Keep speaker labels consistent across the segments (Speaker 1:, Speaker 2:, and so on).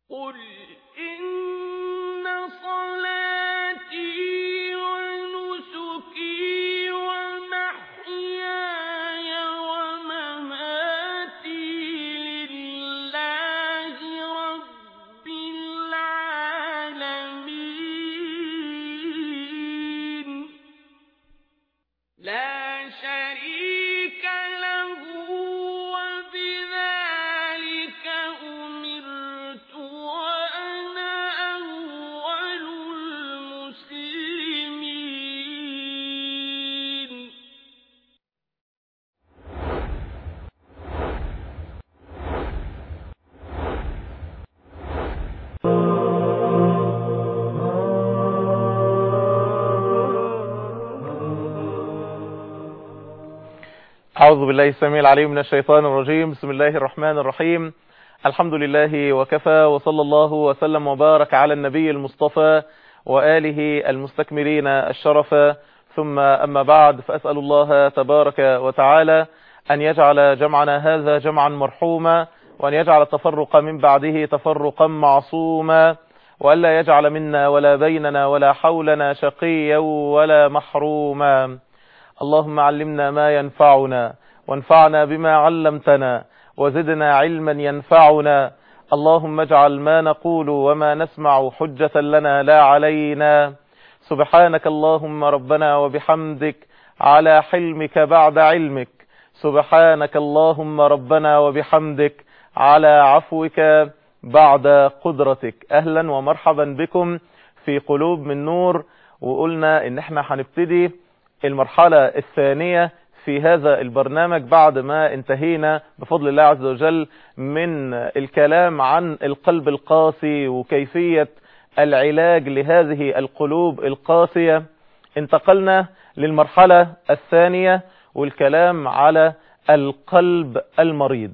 Speaker 1: قل إن صلاتي ونسكي ومحياي ومماتي لله رب العالمين لا شريك له وبذلك أمرت وأنا أول المسلمين
Speaker 2: أعوذ بالله السميع العليم من الشيطان الرجيم بسم الله الرحمن الرحيم الحمد لله وكفى وصلى الله وسلم وبارك على النبي المصطفى وآله المستكملين الشرف ثم أما بعد فأسأل الله تبارك وتعالى أن يجعل جمعنا هذا جمعا مرحوما وأن يجعل التفرق من بعده تفرقا معصوما وألا يجعل منا ولا بيننا ولا حولنا شقيا ولا محروما اللهم علمنا ما ينفعنا وانفعنا بما علمتنا وزدنا علما ينفعنا اللهم اجعل ما نقول وما نسمع حجة لنا لا علينا سبحانك اللهم ربنا وبحمدك على حلمك بعد علمك سبحانك اللهم ربنا وبحمدك على عفوك بعد قدرتك اهلا ومرحبا بكم في قلوب من نور وقلنا ان احنا هنبتدي المرحلة الثانية في هذا البرنامج بعد ما انتهينا بفضل الله عز وجل من الكلام عن القلب القاسي وكيفية العلاج لهذه القلوب القاسية انتقلنا للمرحلة الثانية والكلام على القلب المريض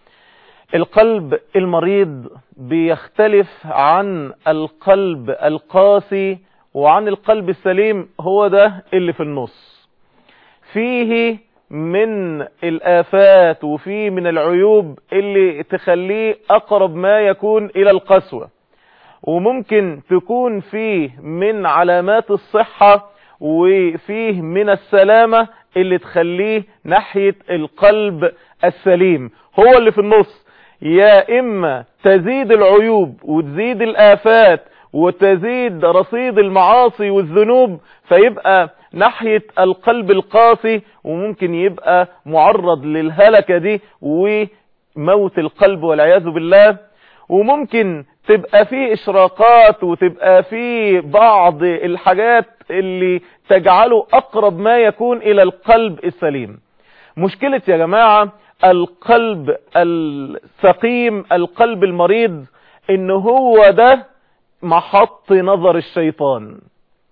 Speaker 2: القلب المريض بيختلف عن القلب القاسي وعن القلب السليم هو ده اللي في النص فيه من الآفات وفيه من العيوب اللي تخليه أقرب ما يكون إلى القسوة وممكن تكون فيه من علامات الصحة وفيه من السلامة اللي تخليه ناحية القلب السليم هو اللي في النص يا إما تزيد العيوب وتزيد الآفات وتزيد رصيد المعاصي والذنوب فيبقى ناحية القلب القاسي وممكن يبقى معرض للهلكة دي وموت القلب والعياذ بالله وممكن تبقى فيه اشراقات وتبقى فيه بعض الحاجات اللي تجعله اقرب ما يكون الى القلب السليم مشكلة يا جماعة القلب السقيم القلب المريض ان هو ده محط نظر الشيطان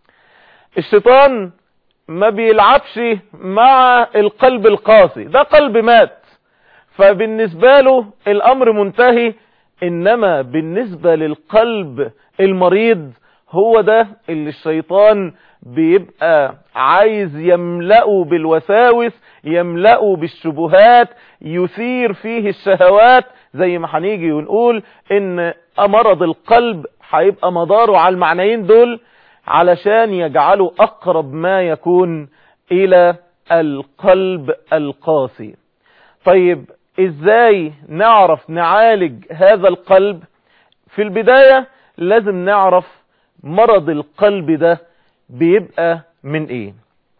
Speaker 2: الشيطان ما بيلعبش مع القلب القاسي ده قلب مات فبالنسبة له الامر منتهي انما بالنسبة للقلب المريض هو ده اللي الشيطان بيبقى عايز يملأه بالوساوس يملأه بالشبهات يثير فيه الشهوات زي ما هنيجي ونقول ان مرض القلب هيبقى مداره على المعنيين دول علشان يجعله اقرب ما يكون الى القلب القاسي طيب ازاي نعرف نعالج هذا القلب في البداية لازم نعرف مرض القلب ده بيبقى من ايه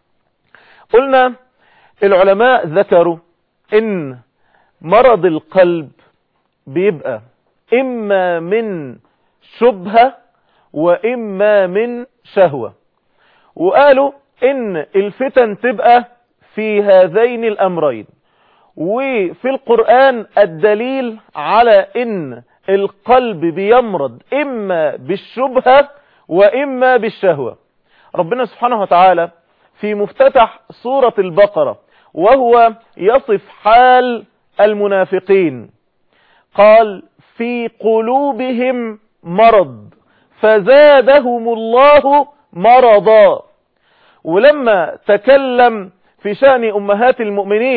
Speaker 2: قلنا العلماء ذكروا ان مرض القلب بيبقى اما من شبهة واما من شهوة وقالوا ان الفتن تبقى في هذين الامرين وفي القرآن الدليل على ان القلب بيمرض اما بالشبهة واما بالشهوة ربنا سبحانه وتعالى في مفتتح سورة البقرة وهو يصف حال المنافقين قال في قلوبهم مرض فزادهم الله مرضا ولما تكلم في شأن أمهات المؤمنين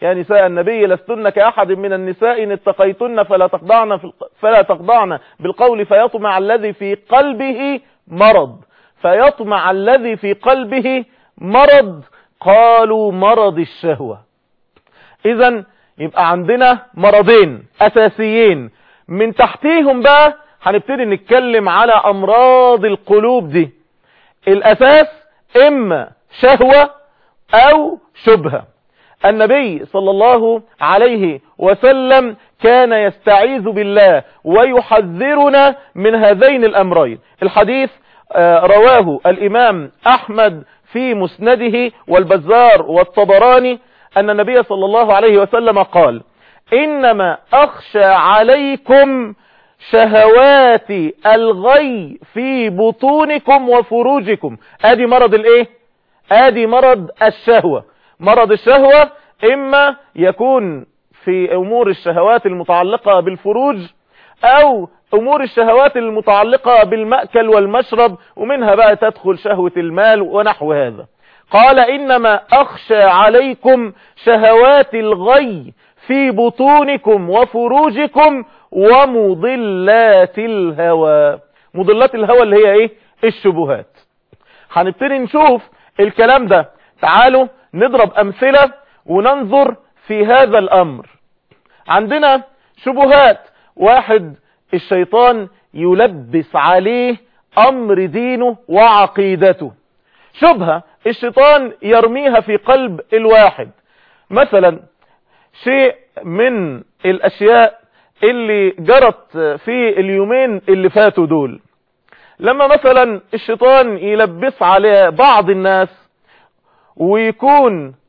Speaker 2: يا نساء النبي لستن كأحد من النساء إن اتقيتن فلا تخضعن, في الق... فلا تخضعن بالقول فيطمع الذي في قلبه مرض فيطمع الذي في قلبه مرض قالوا مرض الشهوة إذا يبقى عندنا مرضين أساسيين من تحتيهم بقى هنبتدي نتكلم على أمراض القلوب دي الأساس إما شهوة أو شبهة النبي صلى الله عليه وسلم كان يستعيذ بالله ويحذرنا من هذين الأمرين الحديث رواه الإمام أحمد في مسنده والبزار والطبراني أن النبي صلى الله عليه وسلم قال إنما أخشى عليكم شهوات الغي في بطونكم وفروجكم ادي مرض الايه ادي مرض الشهوة مرض الشهوة اما يكون في امور الشهوات المتعلقة بالفروج او امور الشهوات المتعلقة بالمأكل والمشرب ومنها بقى تدخل شهوة المال ونحو هذا قال انما اخشى عليكم شهوات الغي في بطونكم وفروجكم ومضلات الهوى مضلات الهوى اللي هي ايه الشبهات هنبتدي نشوف الكلام ده تعالوا نضرب امثلة وننظر في هذا الامر عندنا شبهات واحد الشيطان يلبس عليه امر دينه وعقيدته شبهة الشيطان يرميها في قلب الواحد مثلا شيء من الاشياء اللي جرت في اليومين اللي فاتوا دول لما مثلا الشيطان يلبس على بعض الناس ويكون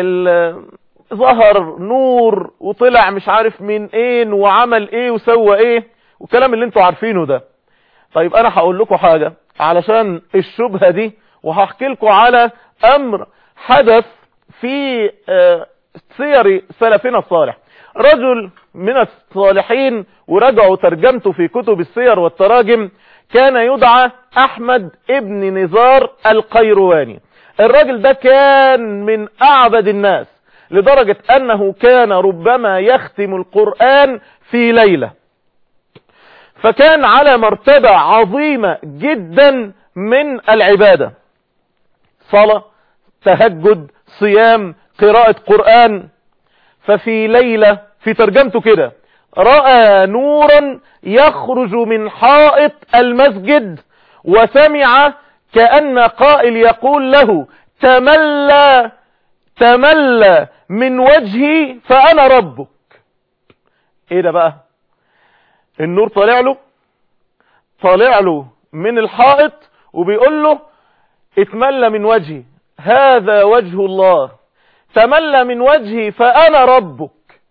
Speaker 2: ظهر نور وطلع مش عارف من ايه وعمل ايه وسوى ايه والكلام اللي انتوا عارفينه ده طيب انا هقول لكم حاجة علشان الشبهة دي وهحكي لكم على امر حدث في سير سلفنا الصالح رجل من الصالحين ورجعوا ترجمته في كتب السير والتراجم كان يدعى احمد ابن نزار القيرواني الراجل ده كان من اعبد الناس لدرجة انه كان ربما يختم القرآن في ليلة فكان على مرتبة عظيمة جدا من العبادة صلاة تهجد صيام قراءة قرآن ففي ليلة في ترجمته كده رأى نورا يخرج من حائط المسجد وسمع كأن قائل يقول له تملى تملى من وجهي فأنا ربك ايه ده بقى النور طالع له طالع له من الحائط وبيقول له اتملى من وجهي هذا وجه الله تملى من وجهي فأنا ربك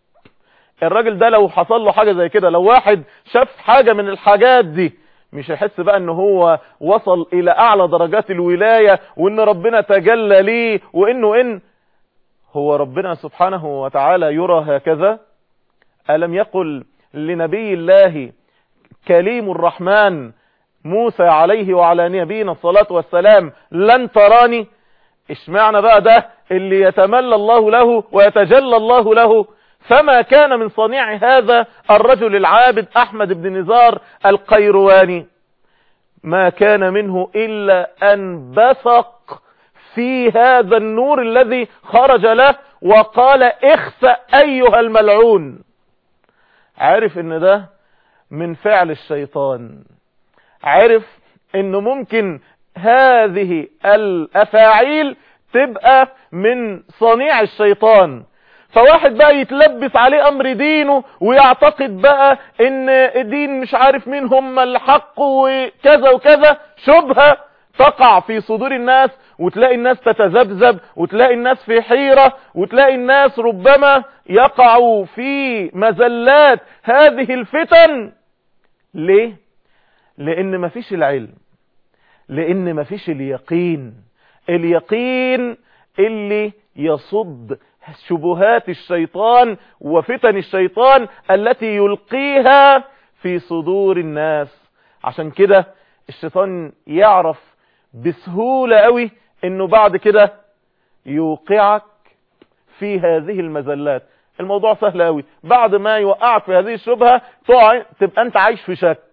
Speaker 2: الراجل ده لو حصل له حاجة زي كده لو واحد شاف حاجة من الحاجات دي مش هيحس بقى ان هو وصل الى اعلى درجات الولاية وان ربنا تجلى ليه وانه ان هو ربنا سبحانه وتعالى يرى هكذا ألم يقل لنبي الله كليم الرحمن موسى عليه وعلى نبينا الصلاة والسلام لن تراني اشمعنى بقى ده اللي يتملى الله له ويتجلى الله له فما كان من صنيع هذا الرجل العابد احمد بن نزار القيرواني ما كان منه الا ان بثق في هذا النور الذي خرج له وقال اخسأ ايها الملعون عارف ان ده من فعل الشيطان عارف انه ممكن هذه الافاعيل تبقى من صنيع الشيطان فواحد بقى يتلبس عليه امر دينه ويعتقد بقى ان الدين مش عارف مين هم الحق وكذا وكذا شبهة تقع في صدور الناس وتلاقي الناس تتذبذب وتلاقي الناس في حيرة وتلاقي الناس ربما يقعوا في مزلات هذه الفتن ليه لان مفيش العلم لان مفيش اليقين اليقين اللي يصد شبهات الشيطان وفتن الشيطان التي يلقيها في صدور الناس عشان كده الشيطان يعرف بسهولة قوي انه بعد كده يوقعك في هذه المزلات الموضوع سهل قوي بعد ما يوقعك في هذه الشبهة تقع تبقى انت عايش في شك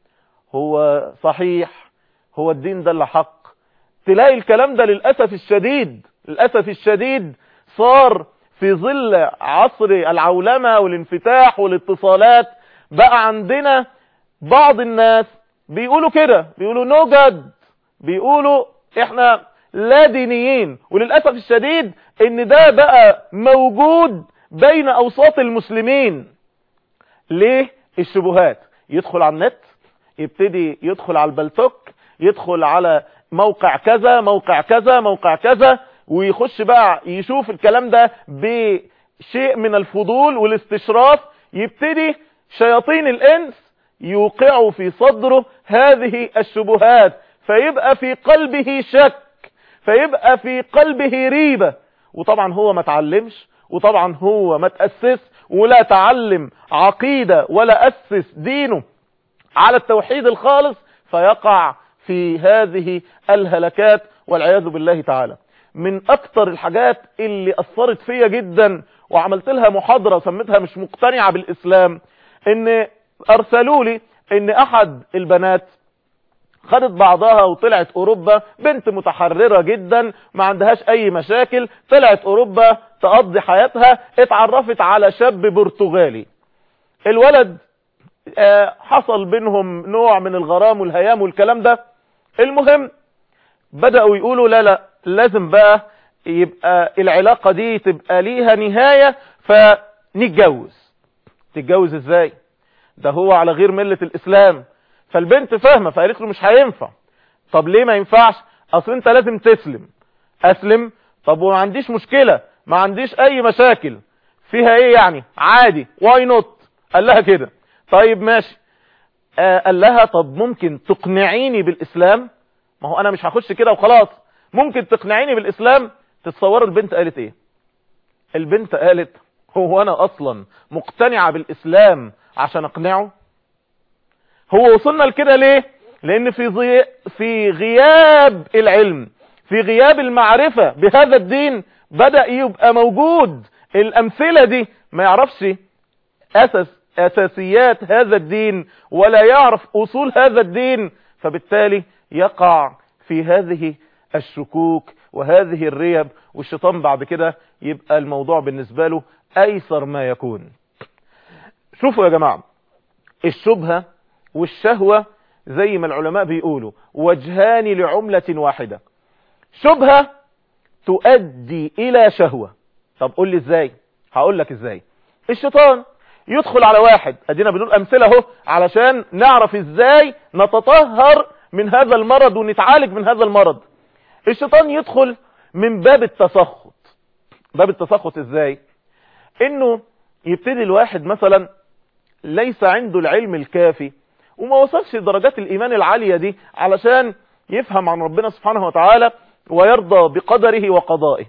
Speaker 2: هو صحيح هو الدين ده اللي حق تلاقي الكلام ده للأسف الشديد للأسف الشديد صار في ظل عصر العولمة والانفتاح والاتصالات بقى عندنا بعض الناس بيقولوا كده بيقولوا نو جد بيقولوا احنا لا دينيين وللأسف الشديد ان ده بقى موجود بين اوساط المسلمين ليه الشبهات يدخل على النت يبتدي يدخل على البلتوك يدخل على موقع كذا موقع كذا موقع كذا ويخش بقى يشوف الكلام ده بشيء من الفضول والاستشراف يبتدي شياطين الانس يوقعوا في صدره هذه الشبهات فيبقى في قلبه شك فيبقى في قلبه ريبة وطبعا هو ما تعلمش وطبعا هو ما تأسس ولا تعلم عقيدة ولا أسس دينه على التوحيد الخالص فيقع في هذه الهلكات والعياذ بالله تعالى من اكتر الحاجات اللي اثرت فيا جدا وعملت لها محاضرة وسميتها مش مقتنعة بالاسلام ان ارسلوا لي ان احد البنات خدت بعضها وطلعت اوروبا بنت متحررة جدا ما عندهاش اي مشاكل طلعت اوروبا تقضي حياتها اتعرفت على شاب برتغالي الولد آه، حصل بينهم نوع من الغرام والهيام والكلام ده المهم بدأوا يقولوا لا لا لازم بقى يبقى العلاقة دي تبقى ليها نهاية فنتجوز تتجوز ازاي ده هو على غير ملة الاسلام فالبنت فاهمة فقالت له مش هينفع طب ليه ما ينفعش اصل انت لازم تسلم اسلم طب وما عنديش مشكلة ما عنديش اي مشاكل فيها ايه يعني عادي واي نوت قال لها كده طيب ماشي آه قال لها طب ممكن تقنعيني بالاسلام ما هو انا مش هخش كده وخلاص ممكن تقنعيني بالاسلام تتصوروا البنت قالت ايه البنت قالت هو انا اصلا مقتنعة بالاسلام عشان اقنعه هو وصلنا لكده ليه لان في ضي... في غياب العلم في غياب المعرفة بهذا الدين بدأ يبقى موجود الامثلة دي ما يعرفش اساس اساسيات هذا الدين ولا يعرف اصول هذا الدين فبالتالي يقع في هذه الشكوك وهذه الريب والشيطان بعد كده يبقى الموضوع بالنسبة له ايسر ما يكون شوفوا يا جماعة الشبهة والشهوة زي ما العلماء بيقولوا وجهان لعملة واحدة شبهة تؤدي الى شهوة طب قول لي ازاي هقول لك ازاي الشيطان يدخل على واحد ادينا بنقول امثله اهو علشان نعرف ازاي نتطهر من هذا المرض ونتعالج من هذا المرض الشيطان يدخل من باب التسخط باب التسخط ازاي انه يبتدي الواحد مثلا ليس عنده العلم الكافي وما وصلش لدرجات الايمان العالية دي علشان يفهم عن ربنا سبحانه وتعالى ويرضى بقدره وقضائه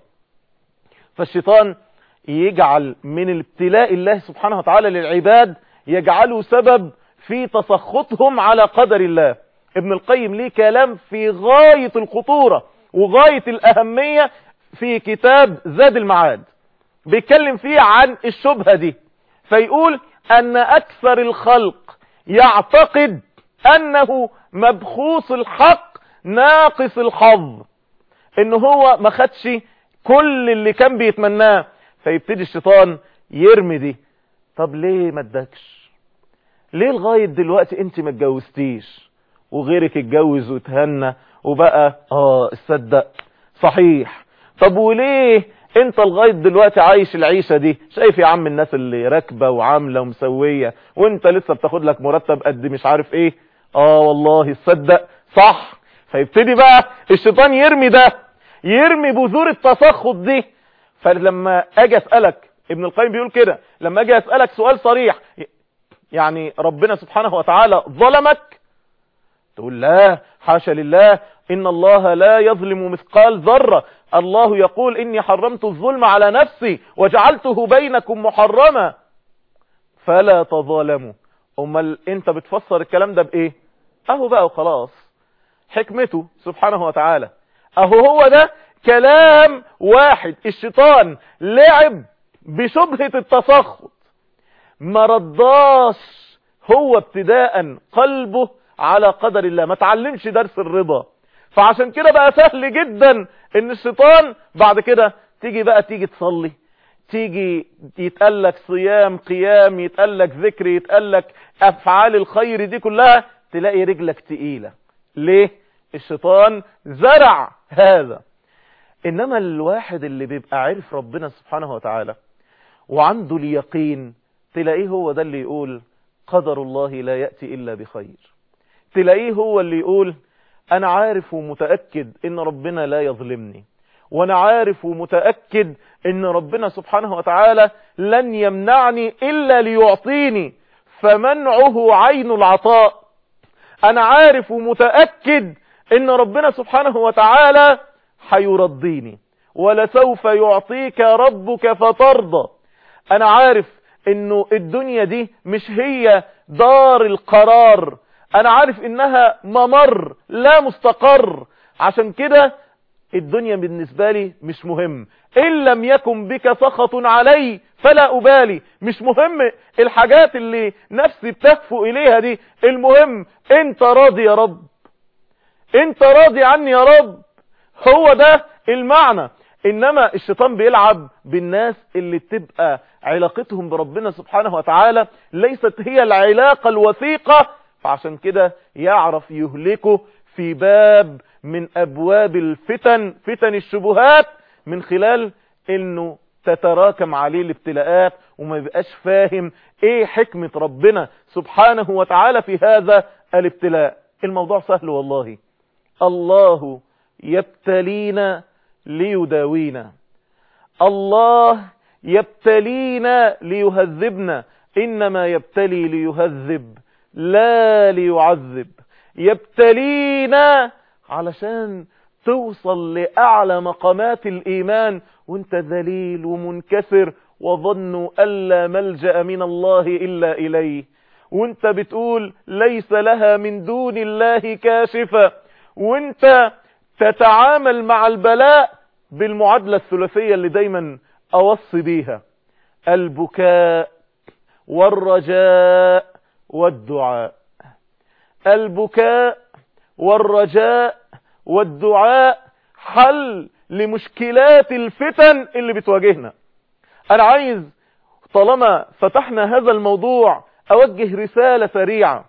Speaker 2: فالشيطان يجعل من الابتلاء الله سبحانه وتعالى للعباد يجعله سبب في تسخطهم على قدر الله ابن القيم ليه كلام في غاية الخطورة وغاية الأهمية في كتاب زاد المعاد بيتكلم فيه عن الشبهة دي فيقول أن أكثر الخلق يعتقد أنه مبخوص الحق ناقص الحظ إن هو ما خدش كل اللي كان بيتمناه فيبتدي الشيطان يرمي دي طب ليه ما ادكش ليه لغاية دلوقتي انت ما اتجوزتيش وغيرك اتجوز وتهنى وبقى اه تصدق صحيح طب وليه انت لغاية دلوقتي عايش العيشة دي شايف يا عم الناس اللي راكبة وعاملة ومسوية وانت لسه بتاخد لك مرتب قد مش عارف ايه اه والله تصدق صح فيبتدي بقى الشيطان يرمي ده يرمي بذور التسخط دي فلما اجي اسألك ابن القيم بيقول كده لما اجي اسألك سؤال صريح يعني ربنا سبحانه وتعالى ظلمك تقول لا حاشا لله ان الله لا يظلم مثقال ذرة الله يقول اني حرمت الظلم على نفسي وجعلته بينكم محرما فلا تظالموا امال انت بتفسر الكلام ده بايه اهو بقى وخلاص حكمته سبحانه وتعالى اهو هو ده كلام واحد الشيطان لعب بشبهة التسخط ما رضاش هو ابتداء قلبه على قدر الله ما تعلمش درس الرضا فعشان كده بقى سهل جدا ان الشيطان بعد كده تيجي بقى تيجي تصلي تيجي يتقلك صيام قيام يتقلك ذكر يتقلك افعال الخير دي كلها تلاقي رجلك تقيلة ليه الشيطان زرع هذا انما الواحد اللي بيبقى عارف ربنا سبحانه وتعالى وعنده اليقين تلاقيه هو ده اللي يقول قدر الله لا يأتي إلا بخير تلاقيه هو اللي يقول أنا عارف ومتأكد إن ربنا لا يظلمني وأنا عارف ومتأكد إن ربنا سبحانه وتعالى لن يمنعني إلا ليعطيني فمنعه عين العطاء أنا عارف ومتأكد إن ربنا سبحانه وتعالى حيرضيني ولسوف يعطيك ربك فترضى أنا عارف إنه الدنيا دي مش هي دار القرار أنا عارف إنها ممر لا مستقر عشان كده الدنيا بالنسبة لي مش مهم إن لم يكن بك سخط علي فلا أبالي مش مهم الحاجات اللي نفسي بتهفو إليها دي المهم انت راضي يا رب انت راضي عني يا رب هو ده المعنى انما الشيطان بيلعب بالناس اللي تبقى علاقتهم بربنا سبحانه وتعالى ليست هي العلاقة الوثيقة فعشان كده يعرف يهلكه في باب من ابواب الفتن فتن الشبهات من خلال انه تتراكم عليه الابتلاءات وما يبقاش فاهم ايه حكمة ربنا سبحانه وتعالى في هذا الابتلاء الموضوع سهل والله الله يبتلينا ليداوينا الله يبتلينا ليهذبنا إنما يبتلي ليهذب لا ليعذب يبتلينا علشان توصل لأعلى مقامات الإيمان وانت ذليل ومنكسر وظنوا ألا ملجأ من الله إلا إليه وانت بتقول ليس لها من دون الله كاشفة وانت تتعامل مع البلاء بالمعادلة الثلاثية اللي دايما أوصي بيها البكاء والرجاء والدعاء البكاء والرجاء والدعاء حل لمشكلات الفتن اللي بتواجهنا أنا عايز طالما فتحنا هذا الموضوع أوجه رسالة سريعة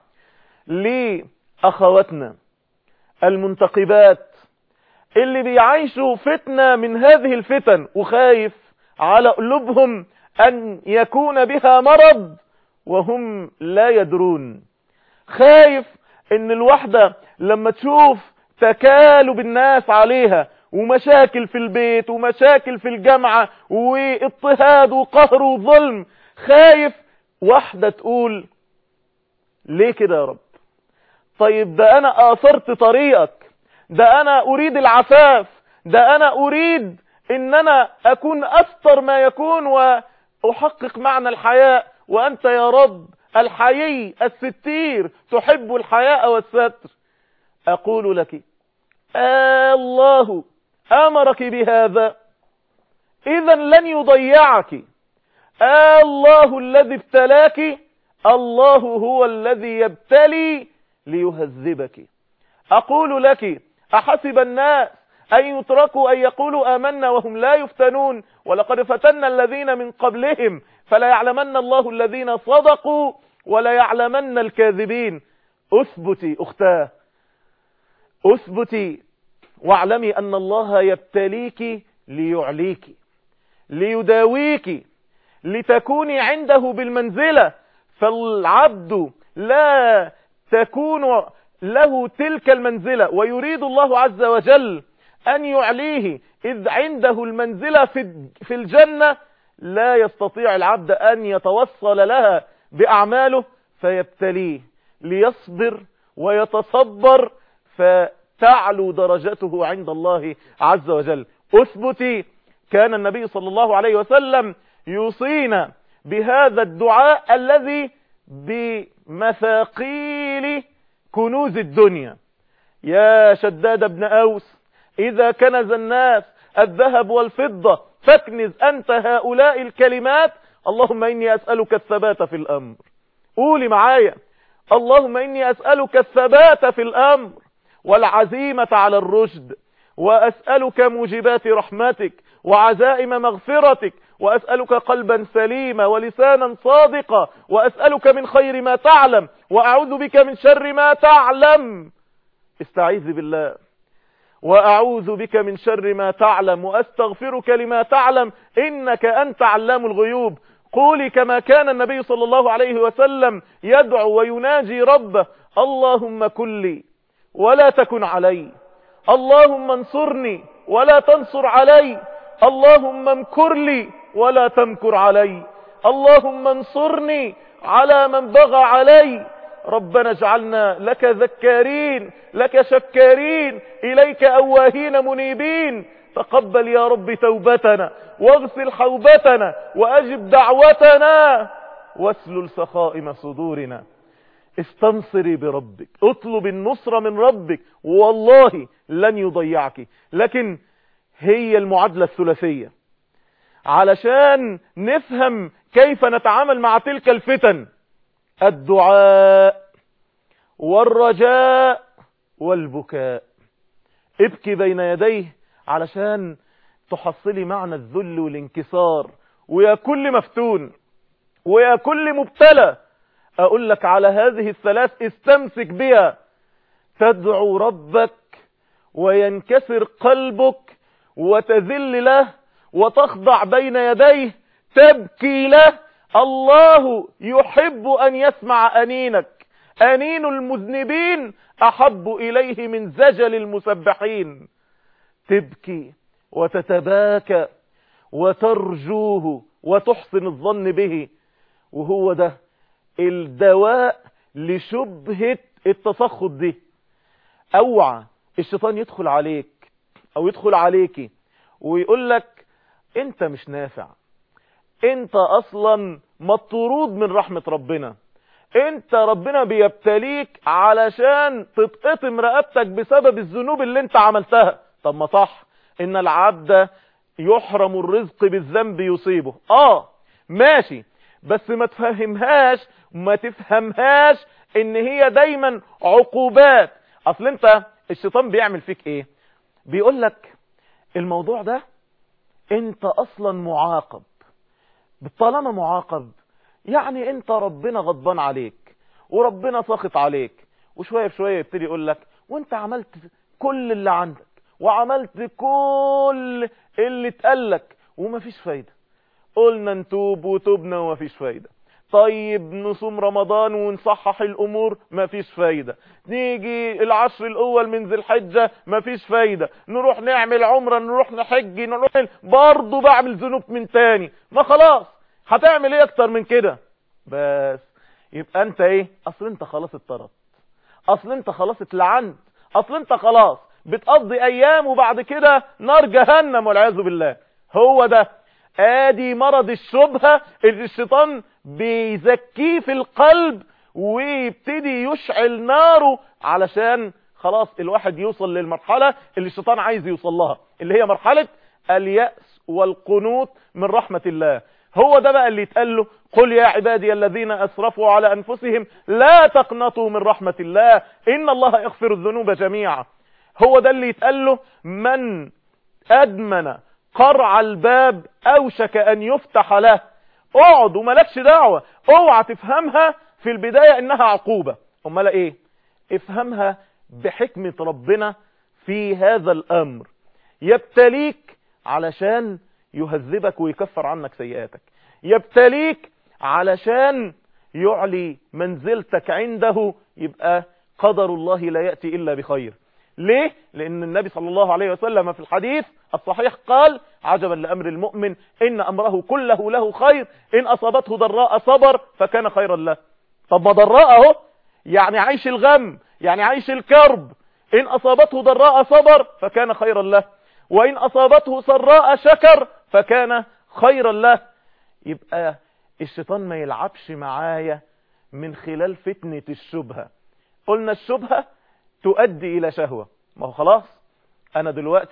Speaker 2: لأخواتنا المنتقبات اللي بيعيشوا فتنة من هذه الفتن وخايف على قلوبهم أن يكون بها مرض وهم لا يدرون خايف ان الوحدة لما تشوف تكالب الناس عليها ومشاكل في البيت ومشاكل في الجامعة واضطهاد وقهر وظلم خايف واحدة تقول ليه كده يا رب طيب ده انا اثرت طريقك ده انا اريد العفاف ده انا اريد ان انا اكون استر ما يكون واحقق معنى الحياء وانت يا رب الحيي الستير تحب الحياء والستر اقول لك آه الله امرك بهذا اذا لن يضيعك آه الله الذي ابتلاك الله هو الذي يبتلي ليهذبك اقول لك احسب الناس أن يتركوا أن يقولوا آمنا وهم لا يفتنون ولقد فتنا الذين من قبلهم فلا يعلمن الله الذين صدقوا ولا يعلمن الكاذبين أثبتي أختاه أثبتي واعلمي أن الله يبتليك ليعليك ليداويك لتكوني عنده بالمنزلة فالعبد لا تكون له تلك المنزلة ويريد الله عز وجل أن يعليه إذ عنده المنزلة في الجنة لا يستطيع العبد أن يتوصل لها بأعماله فيبتليه ليصبر ويتصبر فتعلو درجته عند الله عز وجل أثبتي كان النبي صلى الله عليه وسلم يوصينا بهذا الدعاء الذي بمثاقيل كنوز الدنيا يا شداد بن أوس إذا كنز الناس الذهب والفضة فاكنز أنت هؤلاء الكلمات اللهم إني أسألك الثبات في الأمر قولي معايا اللهم إني أسألك الثبات في الأمر والعزيمة على الرشد وأسألك موجبات رحمتك وعزائم مغفرتك وأسألك قلبا سليما ولسانا صادقا وأسألك من خير ما تعلم وأعوذ بك من شر ما تعلم استعيذ بالله وأعوذ بك من شر ما تعلم وأستغفرك لما تعلم إنك أنت علام الغيوب قولي كما كان النبي صلى الله عليه وسلم يدعو ويناجي ربه اللهم كن لي ولا تكن علي اللهم انصرني ولا تنصر علي اللهم امكر لي ولا تمكر علي اللهم انصرني على من بغى علي ربنا اجعلنا لك ذكارين لك شكارين إليك أواهين منيبين تقبل يا رب توبتنا واغسل حوبتنا وأجب دعوتنا واسلل سخائم صدورنا استنصري بربك اطلب النصر من ربك والله لن يضيعك لكن هي المعادلة الثلاثية علشان نفهم كيف نتعامل مع تلك الفتن الدعاء والرجاء والبكاء ابكي بين يديه علشان تحصلي معنى الذل والانكسار ويا كل مفتون ويا كل مبتلى اقول لك على هذه الثلاث استمسك بها تدعو ربك وينكسر قلبك وتذل له وتخضع بين يديه تبكي له الله يحب أن يسمع أنينك أنين المذنبين أحب إليه من زجل المسبحين تبكي وتتباكى وترجوه وتحسن الظن به وهو ده الدواء لشبهة التسخط دي اوعى الشيطان يدخل عليك او يدخل عليكي ويقول لك انت مش نافع انت اصلا مطرود من رحمة ربنا انت ربنا بيبتليك علشان تتقطم رقبتك بسبب الذنوب اللي انت عملتها طب ما صح ان العبد يحرم الرزق بالذنب يصيبه اه ماشي بس ما تفهمهاش ما تفهمهاش ان هي دايما عقوبات اصل انت الشيطان بيعمل فيك ايه بيقول لك الموضوع ده انت اصلا معاقب طالما معاقب يعني انت ربنا غضبان عليك وربنا ساخط عليك وشوية بشوية يبتدي يقول لك وانت عملت كل اللي عندك وعملت كل اللي اتقالك ومفيش فايدة قلنا نتوب وتوبنا ومفيش فايدة طيب نصوم رمضان ونصحح الامور مفيش فايدة نيجي العشر الاول من ذي الحجة مفيش فايدة نروح نعمل عمرة نروح نحج نروح برضه بعمل ذنوب من تاني ما خلاص هتعمل ايه اكتر من كده بس يبقى انت ايه اصل انت خلاص اتطرد اصل انت خلاص اتلعنت اصل انت خلاص بتقضي ايام وبعد كده نار جهنم والعياذ بالله هو ده ادي مرض الشبهة اللي الشيطان بيزكيه في القلب ويبتدي يشعل ناره علشان خلاص الواحد يوصل للمرحلة اللي الشيطان عايز يوصل لها اللي هي مرحلة اليأس والقنوط من رحمة الله هو ده بقى اللي يتقال له قل يا عبادي الذين أسرفوا على أنفسهم لا تقنطوا من رحمة الله إن الله يغفر الذنوب جميعا هو ده اللي يتقال له من أدمن قرع الباب أوشك أن يفتح له اقعد وملكش دعوة اوعى تفهمها في البداية انها عقوبة امال ايه افهمها بحكمة ربنا في هذا الامر يبتليك علشان يهذبك ويكفر عنك سيئاتك يبتليك علشان يعلي منزلتك عنده يبقى قدر الله لا يأتي إلا بخير ليه؟ لأن النبي صلى الله عليه وسلم في الحديث الصحيح قال عجبا لأمر المؤمن إن أمره كله له خير إن أصابته ضراء صبر فكان خيرا له طب ما ضراء اهو يعني عيش الغم يعني عيش الكرب إن أصابته ضراء صبر فكان خيرا له وإن أصابته سراء شكر فكان خيرا له يبقى الشيطان ما يلعبش معايا من خلال فتنة الشبهة قلنا الشبهة تؤدي إلى شهوة ما هو خلاص أنا دلوقتي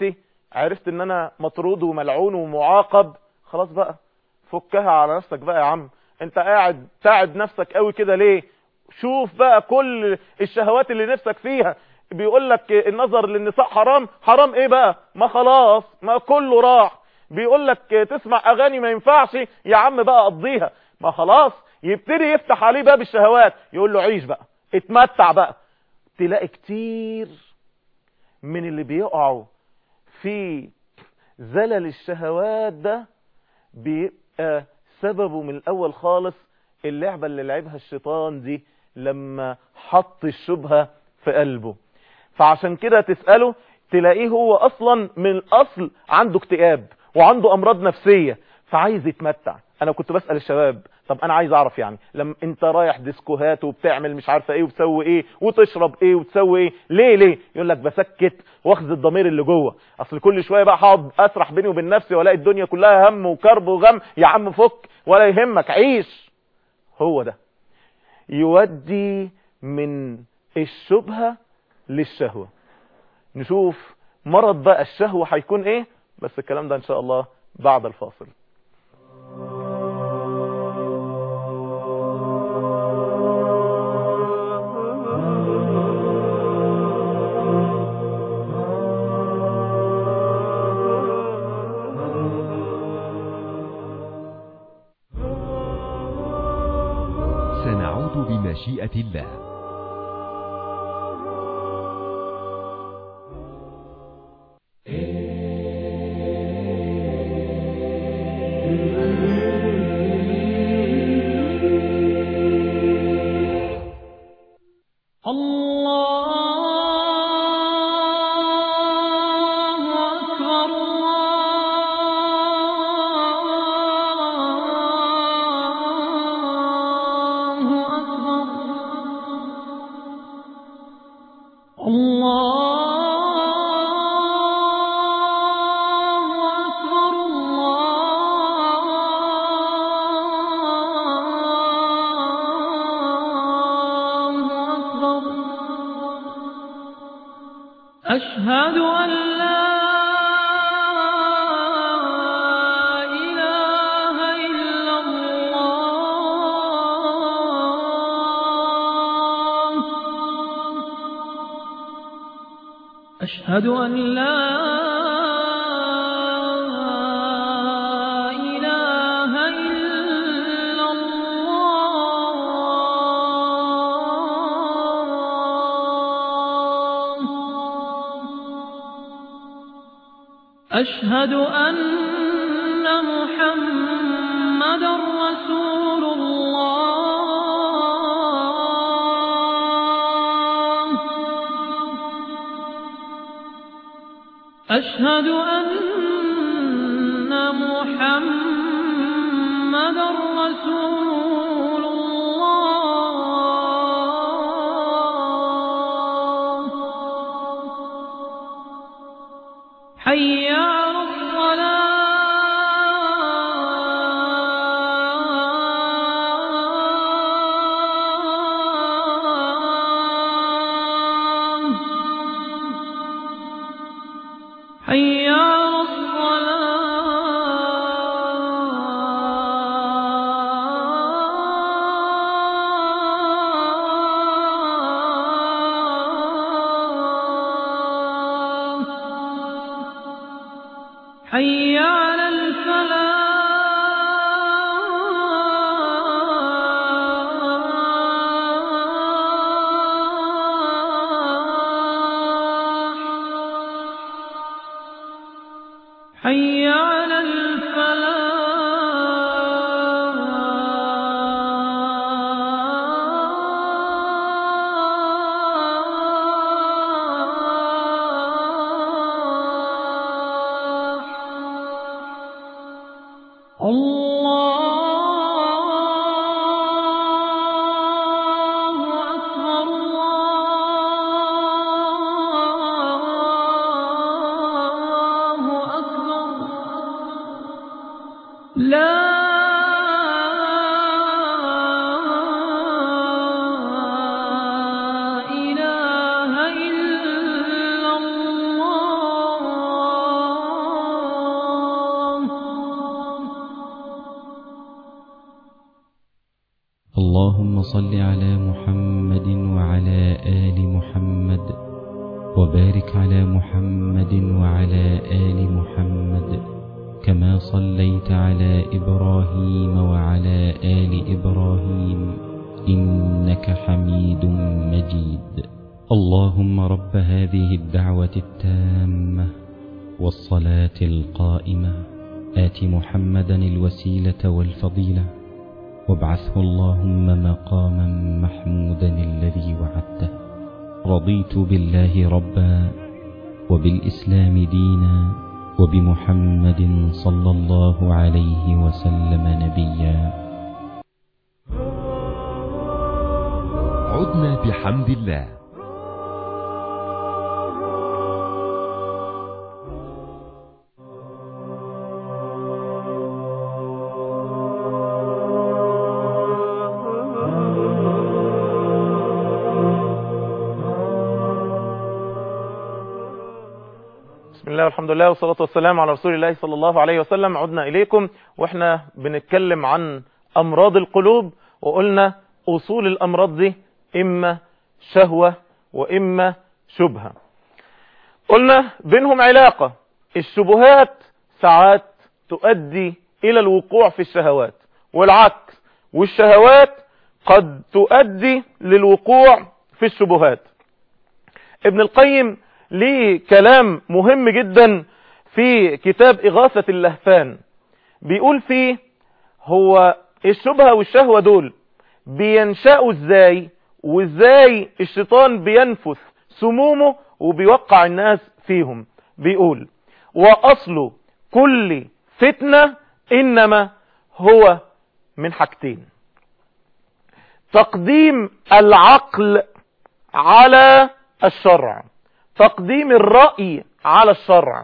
Speaker 2: عرفت ان انا مطرود وملعون ومعاقب خلاص بقى فكها على نفسك بقى يا عم انت قاعد تعب نفسك قوي كده ليه شوف بقى كل الشهوات اللي نفسك فيها بيقول لك النظر للنساء حرام حرام ايه بقى ما خلاص ما كله راح بيقول لك تسمع اغاني ما ينفعش يا عم بقى قضيها ما خلاص يبتدي يفتح عليه باب الشهوات يقول له عيش بقى اتمتع بقى تلاقي كتير من اللي بيقعوا في زلل الشهوات ده بيبقى سببه من الاول خالص اللعبة اللي لعبها الشيطان دي لما حط الشبهة في قلبه فعشان كده تسأله تلاقيه هو اصلا من الاصل عنده اكتئاب وعنده امراض نفسية فعايز يتمتع انا كنت بسأل الشباب طب انا عايز اعرف يعني لما انت رايح ديسكوهات وبتعمل مش عارفه ايه وبتسوي ايه وتشرب ايه وتسوي ايه ليه ليه يقول لك بسكت واخذ الضمير اللي جوه اصل كل شويه بقى هقعد اسرح بيني وبين نفسي والاقي الدنيا كلها هم وكرب وغم يا عم فك ولا يهمك عيش هو ده يودي من الشبهه للشهوه نشوف مرض بقى الشهوه هيكون ايه بس الكلام ده ان شاء الله بعد الفاصل
Speaker 3: سنعود بمشيئة الله
Speaker 1: الله أكبر الله أكبر الله أكبر الله أكبر أشهد أن لا إله إلا الله أشهد أن لا إله إلا الله أشهد أن محمد رسول الله أشهد أن محمد رسول الله حي على الصلاة حي على الصلاة حي على الفلاح حي على الفلاح الله أكبر الله أكبر
Speaker 4: اللهم صل على محمد وعلى آل محمد وبارك على محمد وعلى آل محمد كما صليت على إبراهيم وعلى آل إبراهيم إنك حميد مجيد اللهم رب هذه الدعوة التامة والصلاة القائمة آت محمدا الوسيلة والفضيلة وابعثه اللهم مقاما محمودا الذي وعدته رضيت بالله ربا وبالإسلام دينا وبمحمد صلى الله عليه وسلم نبيا
Speaker 3: عدنا بحمد الله
Speaker 2: بسم الله والحمد لله والصلاة والسلام على رسول الله صلى الله عليه وسلم عدنا إليكم وإحنا بنتكلم عن أمراض القلوب وقلنا أصول الأمراض دي إما شهوة وإما شبهة قلنا بينهم علاقة الشبهات ساعات تؤدي إلى الوقوع في الشهوات والعكس والشهوات قد تؤدي للوقوع في الشبهات ابن القيم ليه كلام مهم جدا في كتاب إغاثة اللهفان بيقول فيه هو الشبهة والشهوة دول بينشأوا ازاي وازاي الشيطان بينفث سمومه وبيوقع الناس فيهم بيقول وأصل كل فتنة إنما هو من حاجتين تقديم العقل على الشرع تقديم الرأي على الشرع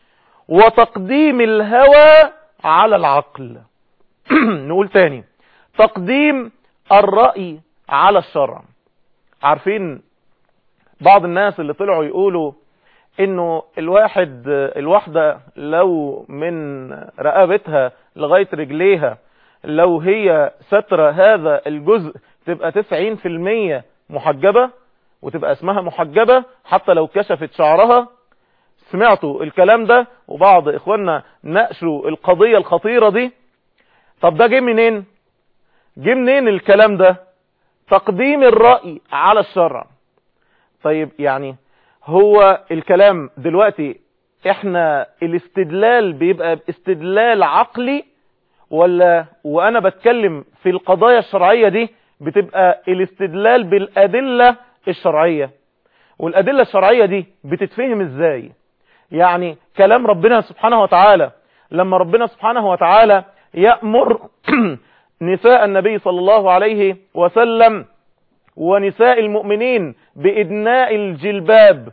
Speaker 2: وتقديم الهوى على العقل نقول تاني تقديم الرأي على الشرع عارفين بعض الناس اللي طلعوا يقولوا انه الواحد الواحدة لو من رقبتها لغاية رجليها لو هي سترة هذا الجزء تبقى 90% محجبة وتبقى اسمها محجبة حتى لو كشفت شعرها سمعتوا الكلام ده وبعض اخواننا ناقشوا القضية الخطيرة دي طب ده جه منين جه منين الكلام ده تقديم الرأي على الشرع طيب يعني هو الكلام دلوقتي احنا الاستدلال بيبقى استدلال عقلي ولا وانا بتكلم في القضايا الشرعية دي بتبقى الاستدلال بالادلة الشرعية والادلة الشرعية دي بتتفهم ازاي يعني كلام ربنا سبحانه وتعالى لما ربنا سبحانه وتعالى يأمر نساء النبي صلى الله عليه وسلم ونساء المؤمنين بإدناء الجلباب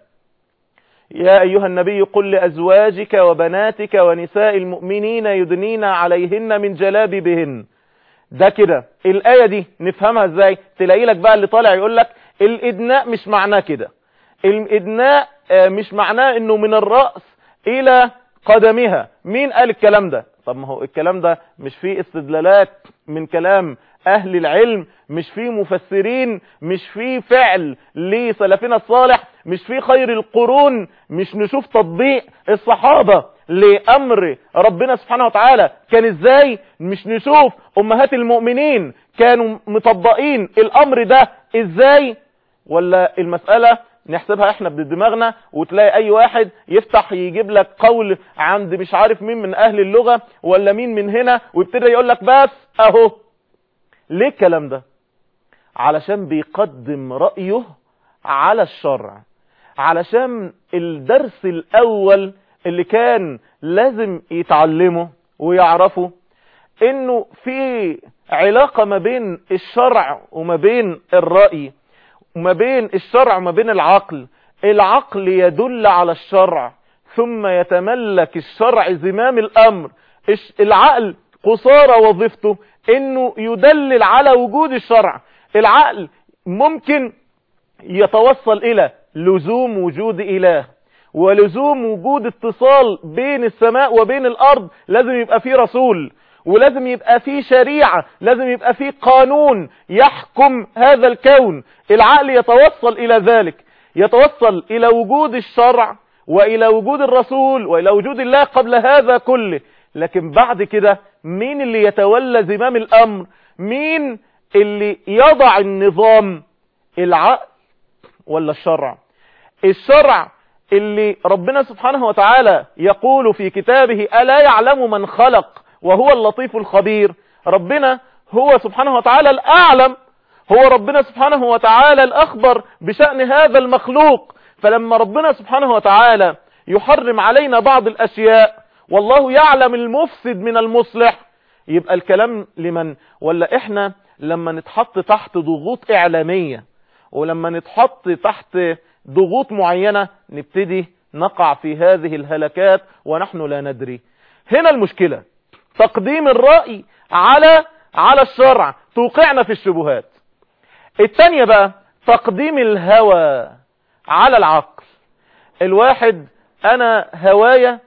Speaker 2: يا أيها النبي قل لأزواجك وبناتك ونساء المؤمنين يدنين عليهن من جلابيبهن ده كده الآية دي نفهمها ازاي تلاقي لك بقى اللي طالع يقول لك الإدناء مش معناه كده الإدناء مش معناه انه من الرأس الى قدمها مين قال الكلام ده طب ما هو الكلام ده مش فيه استدلالات من كلام اهل العلم مش فيه مفسرين مش فيه فعل لسلفنا الصالح مش فيه خير القرون مش نشوف تطبيق الصحابة لامر ربنا سبحانه وتعالى كان ازاي مش نشوف امهات المؤمنين كانوا مطبقين الامر ده ازاي ولا المسألة نحسبها احنا بدماغنا وتلاقي اي واحد يفتح يجيب لك قول عند مش عارف مين من اهل اللغة ولا مين من هنا ويبتدي يقول لك بس اهو ليه الكلام ده علشان بيقدم رأيه على الشرع علشان الدرس الاول اللي كان لازم يتعلمه ويعرفه انه في علاقة ما بين الشرع وما بين الرأي وما بين الشرع وما بين العقل العقل يدل على الشرع ثم يتملك الشرع زمام الامر العقل قصارى وظيفته انه يدلل على وجود الشرع العقل ممكن يتوصل الى لزوم وجود اله ولزوم وجود اتصال بين السماء وبين الارض لازم يبقى فيه رسول ولازم يبقى فيه شريعة لازم يبقى فيه قانون يحكم هذا الكون العقل يتوصل الى ذلك يتوصل الى وجود الشرع والى وجود الرسول والى وجود الله قبل هذا كله لكن بعد كده مين اللي يتولى زمام الامر مين اللي يضع النظام العقل ولا الشرع الشرع اللي ربنا سبحانه وتعالى يقول في كتابه ألا يعلم من خلق وهو اللطيف الخبير ربنا هو سبحانه وتعالى الأعلم هو ربنا سبحانه وتعالى الأخبر بشأن هذا المخلوق فلما ربنا سبحانه وتعالى يحرم علينا بعض الأشياء والله يعلم المفسد من المصلح يبقى الكلام لمن ولا احنا لما نتحط تحت ضغوط إعلامية ولما نتحط تحت ضغوط معينة نبتدي نقع في هذه الهلكات ونحن لا ندري هنا المشكلة تقديم الرأي على على الشرع توقعنا في الشبهات التانية بقى تقديم الهوى على العقل الواحد انا هوايا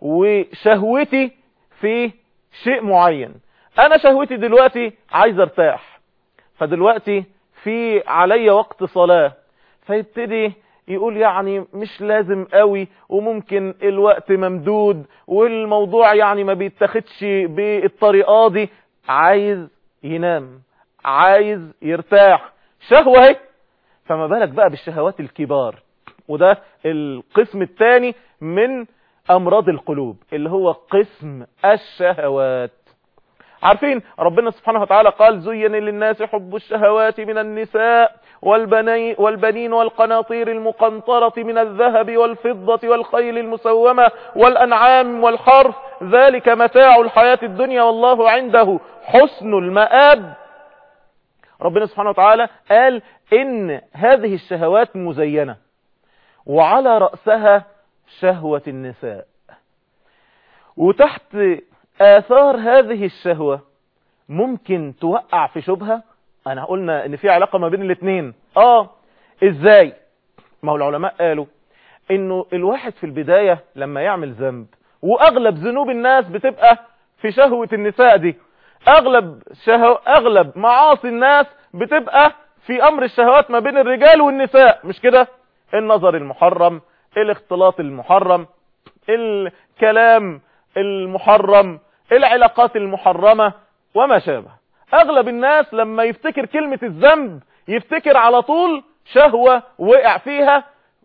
Speaker 2: وشهوتي في شيء معين انا شهوتي دلوقتي عايز ارتاح فدلوقتي في علي وقت صلاة فيبتدي يقول يعني مش لازم قوي وممكن الوقت ممدود والموضوع يعني ما بيتاخدش بالطريقة دي عايز ينام عايز يرتاح شهوة اهي فما بالك بقى بالشهوات الكبار وده القسم الثاني من امراض القلوب اللي هو قسم الشهوات عارفين ربنا سبحانه وتعالى قال زين للناس حب الشهوات من النساء والبني والبنين والقناطير المقنطرة من الذهب والفضة والخيل المسومة والأنعام والحرف ذلك متاع الحياة الدنيا والله عنده حسن المآب ربنا سبحانه وتعالى قال إن هذه الشهوات مزينة وعلى رأسها شهوة النساء وتحت آثار هذه الشهوة ممكن توقع في شبهة انا قلنا ان في علاقة ما بين الاثنين اه ازاي ما هو العلماء قالوا انه الواحد في البداية لما يعمل ذنب واغلب ذنوب الناس بتبقى في شهوة النساء دي اغلب شهو اغلب معاصي الناس بتبقى في امر الشهوات ما بين الرجال والنساء مش كده النظر المحرم الاختلاط المحرم الكلام المحرم العلاقات المحرمة وما شابه اغلب الناس لما يفتكر كلمة الذنب يفتكر على طول شهوة وقع فيها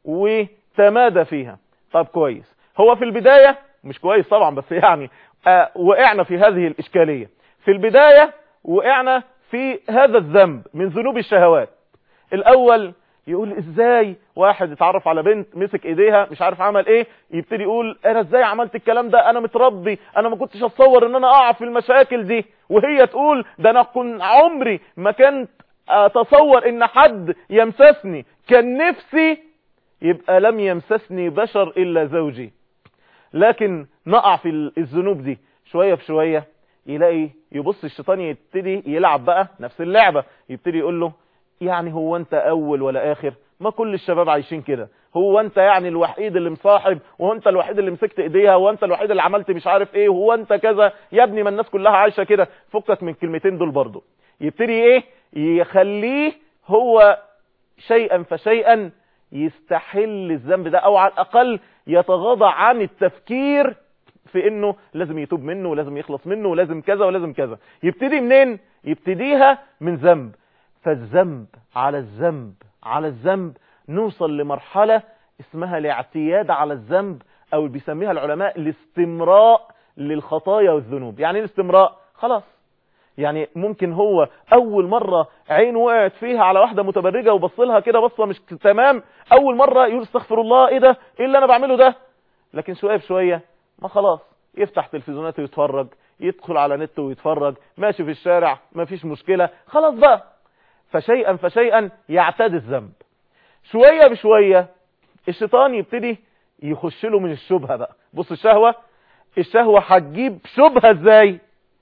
Speaker 2: وتمادى فيها طب كويس هو في البداية مش كويس طبعا بس يعني آه وقعنا في هذه الاشكالية في البداية وقعنا في هذا الذنب من ذنوب الشهوات الاول يقول ازاي واحد اتعرف على بنت مسك ايديها مش عارف عمل ايه يبتدي يقول انا ازاي عملت الكلام ده انا متربي انا ما كنتش اتصور ان انا اقع في المشاكل دي وهي تقول ده انا كنت عمري ما كنت اتصور ان حد يمسسني كان نفسي يبقى لم يمسسني بشر الا زوجي لكن نقع في الذنوب دي شوية بشوية يلاقي يبص الشيطان يبتدي يلعب بقى نفس اللعبة يبتدي يقول له يعني هو انت اول ولا اخر ما كل الشباب عايشين كده هو انت يعني الوحيد اللي مصاحب وهو انت الوحيد اللي مسكت ايديها وهو انت الوحيد اللي عملت مش عارف ايه وهو انت كذا يا ابني ما الناس كلها عايشة كده فكك من الكلمتين دول برضو يبتدي ايه يخليه هو شيئا فشيئا يستحل الذنب ده او على الاقل يتغاضى عن التفكير في انه لازم يتوب منه ولازم يخلص منه ولازم كذا ولازم كذا يبتدي منين يبتديها من ذنب فالذنب على الذنب على الذنب نوصل لمرحلة اسمها الاعتياد على الذنب او اللي بيسميها العلماء الاستمراء للخطايا والذنوب يعني ايه الاستمراء خلاص يعني ممكن هو اول مرة عينه وقعت فيها على واحدة متبرجة وبص لها كده بصة مش تمام اول مرة يقول استغفر الله ايه ده ايه اللي انا بعمله ده لكن شوية بشوية ما خلاص يفتح تلفزيونات ويتفرج يدخل على نت ويتفرج ماشي في الشارع ما فيش مشكلة خلاص بقى فشيئا فشيئا يعتاد الذنب شوية بشوية الشيطان يبتدي يخش له من الشبهة بقى بص الشهوة الشهوة هتجيب شبهة ازاي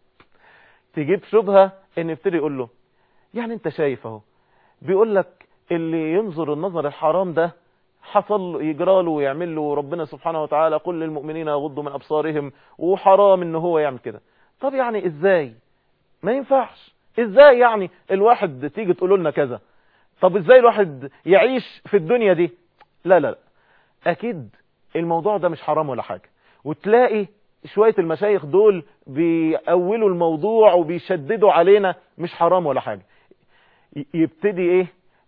Speaker 2: تجيب شبهة ان يبتدي يقول له يعني انت شايف اهو بيقول لك اللي ينظر النظر الحرام ده حصل يجرى له ويعمل له ربنا سبحانه وتعالى قل للمؤمنين يغضوا من ابصارهم وحرام ان هو يعمل كده طب يعني ازاي ما ينفعش ازاي يعني الواحد تيجي تقولوا لنا كذا طب ازاي الواحد يعيش في الدنيا دي لا لا لا اكيد الموضوع ده مش حرام ولا حاجة وتلاقي شوية المشايخ دول بيأولوا الموضوع وبيشددوا علينا مش حرام ولا حاجة ي- يبتدي ايه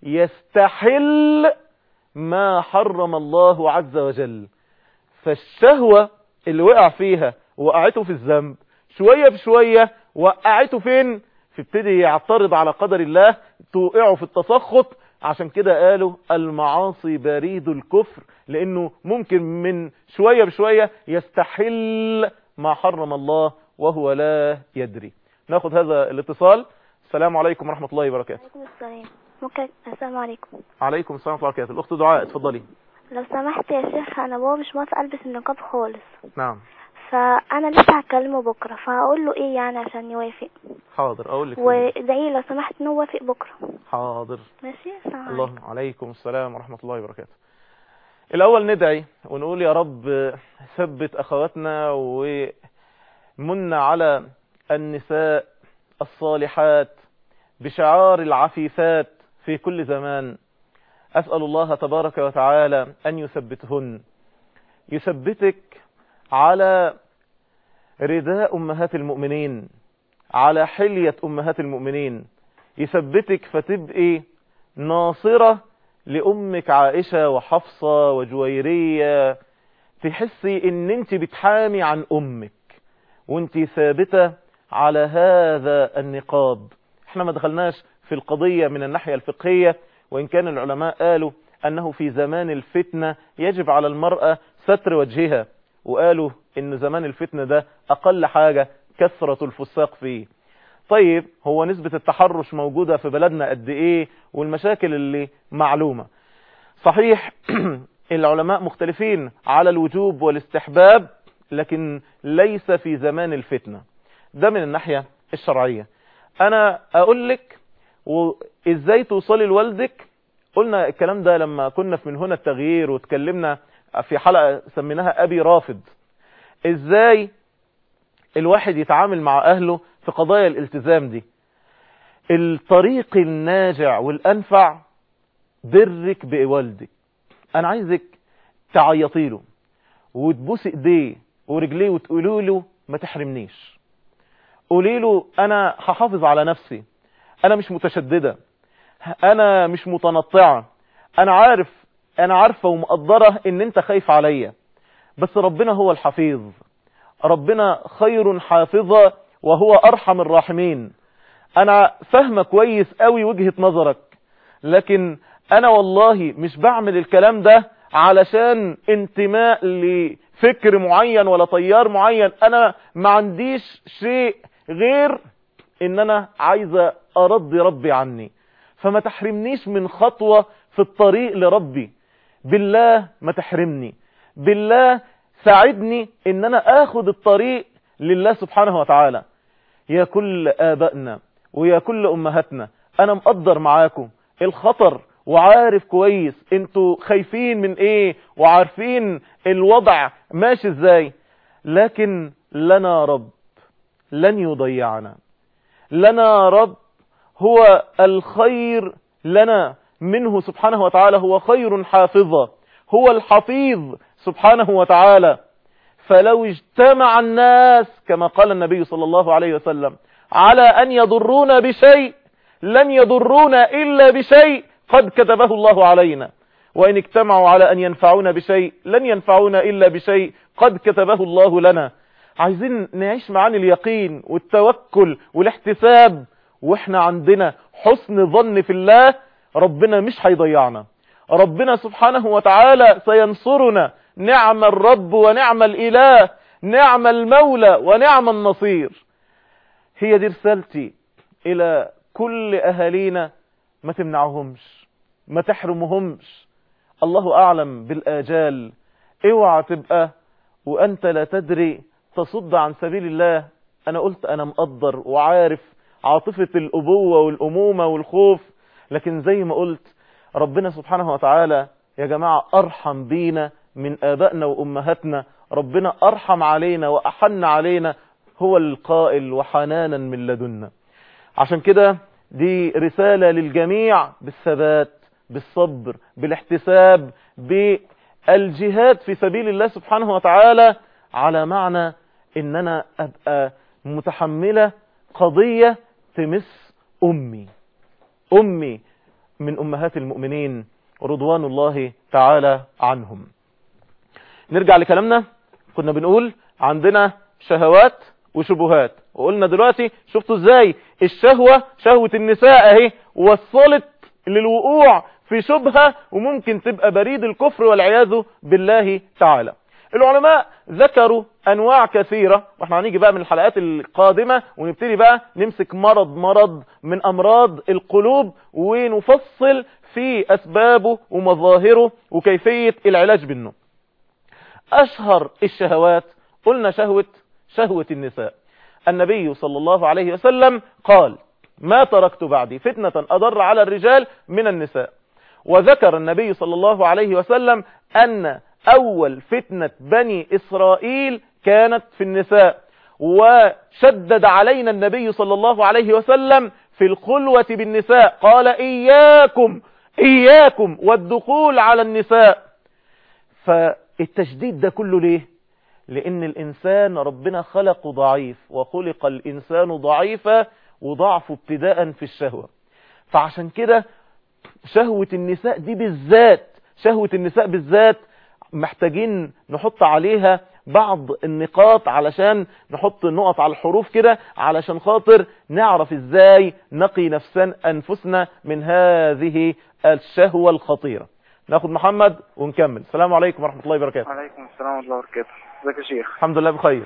Speaker 2: يستحل ما حرم الله عز وجل فالشهوة اللي وقع فيها وقعته في الذنب شوية بشوية وقعته فين فابتدي يعترض على قدر الله توقعه في التسخط عشان كده قالوا المعاصي بريد الكفر لانه ممكن من شوية بشوية يستحل ما حرم الله وهو لا يدري ناخد هذا الاتصال السلام عليكم ورحمة الله وبركاته
Speaker 5: عليكم السلام ممكن السلام عليكم
Speaker 2: عليكم السلام ورحمة الله وبركاته الاخت دعاء اتفضلي
Speaker 5: لو سمحت يا شيخ انا بابا مش موافق البس النقاب خالص
Speaker 2: نعم
Speaker 5: فانا لسه هكلمه بكره فهقول له ايه يعني عشان يوافق
Speaker 2: حاضر اقول لك
Speaker 5: وادعي لو سمحت انه يوافق بكره
Speaker 2: حاضر
Speaker 5: ماشي السلام
Speaker 2: الله
Speaker 5: عليكم
Speaker 2: عليكم السلام ورحمة الله وبركاته الأول ندعي ونقول يا رب ثبت أخواتنا ومن على النساء الصالحات بشعار العفيفات في كل زمان أسأل الله تبارك وتعالى أن يثبتهن يثبتك على رداء أمهات المؤمنين على حلية أمهات المؤمنين يثبتك فتبقي ناصرة لأمك عائشة وحفصة وجويرية تحسي ان انت بتحامي عن امك وانت ثابتة على هذا النقاب احنا ما دخلناش في القضية من الناحية الفقهية وان كان العلماء قالوا انه في زمان الفتنة يجب على المرأة ستر وجهها وقالوا ان زمان الفتنة ده اقل حاجة كثرة الفساق فيه طيب هو نسبة التحرش موجودة في بلدنا قد ايه والمشاكل اللي معلومة صحيح العلماء مختلفين على الوجوب والاستحباب لكن ليس في زمان الفتنة ده من الناحية الشرعية انا اقول لك وازاي توصلي لوالدك قلنا الكلام ده لما كنا في من هنا التغيير وتكلمنا في حلقة سميناها ابي رافض ازاي الواحد يتعامل مع اهله في قضايا الالتزام دي الطريق الناجع والانفع برك بوالدك انا عايزك تعيطي له وتبوس ايديه ورجليه وتقولوا له ما تحرمنيش قولي له انا هحافظ على نفسي انا مش متشددة انا مش متنطعة انا عارف انا عارفة ومقدرة ان انت خايف عليا بس ربنا هو الحفيظ ربنا خير حافظا وهو ارحم الراحمين انا فاهمة كويس قوي وجهة نظرك لكن انا والله مش بعمل الكلام ده علشان انتماء لفكر معين ولا طيار معين انا ما عنديش شيء غير ان انا عايزة ارضي ربي عني فما تحرمنيش من خطوة في الطريق لربي بالله ما تحرمني بالله ساعدني ان انا اخد الطريق لله سبحانه وتعالى يا كل آبائنا ويا كل أمهاتنا أنا مقدر معاكم الخطر وعارف كويس انتوا خايفين من ايه وعارفين الوضع ماشي ازاي لكن لنا رب لن يضيعنا لنا رب هو الخير لنا منه سبحانه وتعالى هو خير حافظا هو الحفيظ سبحانه وتعالى فلو اجتمع الناس كما قال النبي صلى الله عليه وسلم على أن يضرونا بشيء لن يضرونا إلا بشيء قد كتبه الله علينا وإن اجتمعوا على أن ينفعونا بشيء لن ينفعونا إلا بشيء قد كتبه الله لنا عايزين نعيش معاني اليقين والتوكل والاحتساب واحنا عندنا حسن ظن في الله ربنا مش هيضيعنا ربنا سبحانه وتعالى سينصرنا نعم الرب ونعم الإله نعم المولى ونعم النصير هي دي رسالتي إلى كل أهالينا ما تمنعهمش ما تحرمهمش الله أعلم بالآجال اوعى تبقى وأنت لا تدري تصد عن سبيل الله أنا قلت أنا مقدر وعارف عاطفة الأبوة والأمومة والخوف لكن زي ما قلت ربنا سبحانه وتعالى يا جماعة أرحم بينا من آبائنا وأمهاتنا ربنا أرحم علينا وأحن علينا هو القائل وحنانا من لدنا عشان كده دي رسالة للجميع بالثبات بالصبر بالاحتساب بالجهاد في سبيل الله سبحانه وتعالى على معنى ان انا ابقى متحملة قضية تمس امي امي من امهات المؤمنين رضوان الله تعالى عنهم نرجع لكلامنا كنا بنقول عندنا شهوات وشبهات وقلنا دلوقتي شفتوا ازاي الشهوة شهوة النساء اهي وصلت للوقوع في شبهة وممكن تبقى بريد الكفر والعياذ بالله تعالى العلماء ذكروا انواع كثيرة واحنا هنيجي بقى من الحلقات القادمة ونبتدي بقى نمسك مرض مرض من امراض القلوب ونفصل في اسبابه ومظاهره وكيفية العلاج منه اشهر الشهوات قلنا شهوة شهوة النساء النبي صلى الله عليه وسلم قال ما تركت بعدي فتنة أضر على الرجال من النساء وذكر النبي صلى الله عليه وسلم أن أول فتنة بني إسرائيل كانت في النساء وشدد علينا النبي صلى الله عليه وسلم في الخلوة بالنساء قال إياكم إياكم والدخول على النساء فالتشديد ده كله ليه لأن الإنسان ربنا خلقه ضعيف وخلق الإنسان ضعيفا وضعفه ابتداء في الشهوة فعشان كده شهوة النساء دي بالذات شهوة النساء بالذات محتاجين نحط عليها بعض النقاط علشان نحط النقط على الحروف كده علشان خاطر نعرف ازاي نقي نفسنا انفسنا من هذه الشهوة الخطيرة ناخد محمد ونكمل السلام عليكم ورحمة الله وبركاته
Speaker 6: وعليكم السلام ورحمة الله وبركاته ازيك يا شيخ
Speaker 2: الحمد لله بخير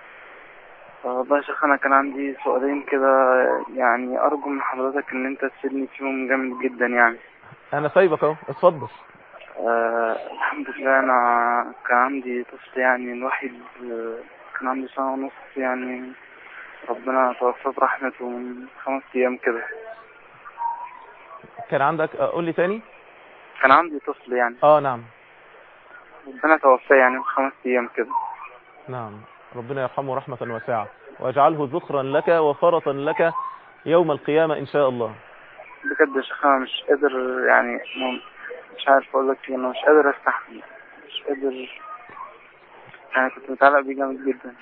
Speaker 6: آه، والله يا شيخ انا كان عندي سؤالين كده يعني ارجو من حضرتك ان انت تفيدني فيهم جامد جدا يعني
Speaker 2: انا سايبك اهو اتفضل
Speaker 6: أه الحمد لله انا كان عندي طفل يعني الوحيد آه، كان عنده سنة ونص يعني ربنا توفاه برحمته من خمس ايام كده
Speaker 2: كان عندك آه، قول لي تاني
Speaker 6: كان عندي طفل يعني
Speaker 2: اه نعم
Speaker 6: ربنا توفاه يعني من خمس ايام كده
Speaker 2: نعم ربنا يرحمه رحمة واسعة واجعله ذخرا لك وفرطا لك يوم القيامة ان شاء الله
Speaker 6: بجد يا شيخ انا مش قادر يعني م- مش عارف اقول لك ايه انا مش قادر استحمل مش قادر يعني كنت متعلق بيه جامد جدا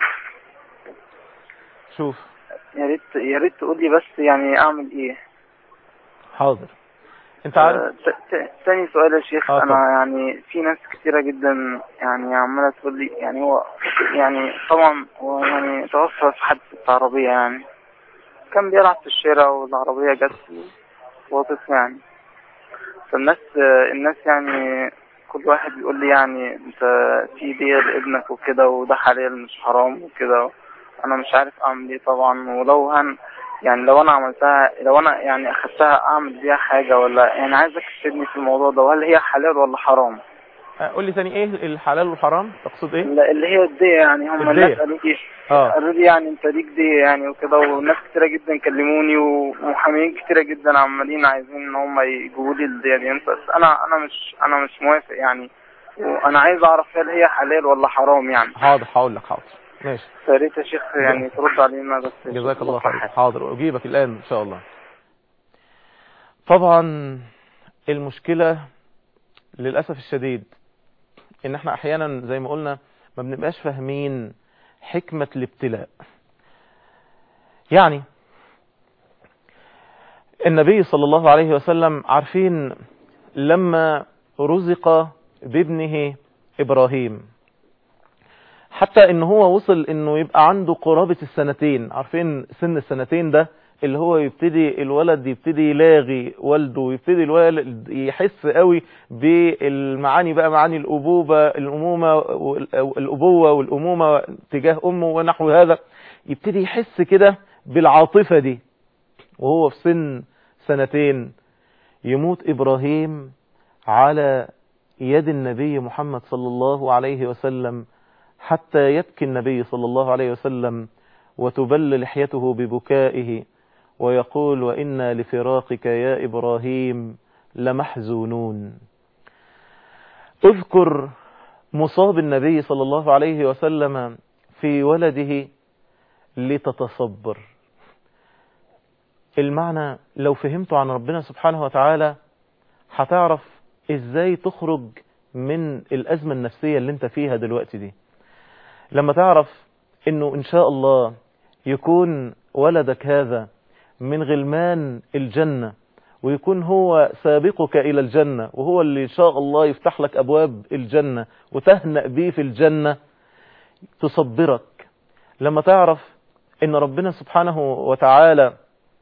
Speaker 2: شوف
Speaker 6: يا ريت يا ريت تقول لي بس يعني اعمل ايه
Speaker 2: حاضر انت عارف
Speaker 6: آه، ت- ت- تاني سؤال يا شيخ
Speaker 2: آه،
Speaker 6: انا يعني في ناس كتيرة جدا يعني عمالة تقول لي يعني هو يعني طبعا هو يعني توفى في حادثة عربية يعني كان بيلعب في الشارع والعربية جت وطته يعني فالناس آه، الناس يعني كل واحد بيقول لي يعني انت في دية لابنك وكده وده حلال مش حرام وكده انا مش عارف اعمل ايه طبعا ولو هن يعني لو انا عملتها لو انا يعني اخدتها اعمل بيها حاجة ولا يعني عايزك تفيدني في الموضوع ده وهل هي حلال ولا حرام
Speaker 2: آه، قول لي تاني ايه الحلال والحرام تقصد ايه
Speaker 6: لا، اللي هي الدية يعني هم
Speaker 2: الدية.
Speaker 6: الناس قالوا لي
Speaker 2: اه
Speaker 6: قالوا لي يعني انت ليك دية يعني وكده وناس كتيرة جدا كلموني ومحامين كتيرة جدا عمالين عايزين ان هم يجيبوا لي الدية دي بس انا انا مش انا مش موافق يعني وانا عايز اعرف هل هي حلال ولا حرام يعني
Speaker 2: حاضر هقول لك حاضر ماشي
Speaker 6: فيا ريت يا شيخ يعني ترد علينا بس
Speaker 2: جزاك الله خير حاضر اجيبك الان ان شاء الله طبعا المشكلة للأسف الشديد ان احنا احيانا زي ما قلنا ما بنبقاش فاهمين حكمة الابتلاء يعني النبي صلى الله عليه وسلم عارفين لما رزق بابنه ابراهيم حتى ان هو وصل انه يبقى عنده قرابة السنتين عارفين سن السنتين ده اللي هو يبتدي الولد يبتدي يلاغي والده ويبتدي الولد يحس قوي بالمعاني بقى معاني الأبوبة الأمومة والأبوة والأمومة تجاه أمه ونحو هذا يبتدي يحس كده بالعاطفة دي وهو في سن سنتين يموت إبراهيم على يد النبي محمد صلى الله عليه وسلم حتى يبكي النبي صلى الله عليه وسلم وتبل لحيته ببكائه ويقول وإنا لفراقك يا إبراهيم لمحزونون اذكر مصاب النبي صلى الله عليه وسلم في ولده لتتصبر المعنى لو فهمته عن ربنا سبحانه وتعالى هتعرف ازاي تخرج من الأزمة النفسية اللي انت فيها دلوقتي دي لما تعرف انه ان شاء الله يكون ولدك هذا من غلمان الجنة ويكون هو سابقك إلى الجنة وهو اللي إن شاء الله يفتح لك أبواب الجنة وتهنأ بيه في الجنة تصبرك لما تعرف ان ربنا سبحانه وتعالى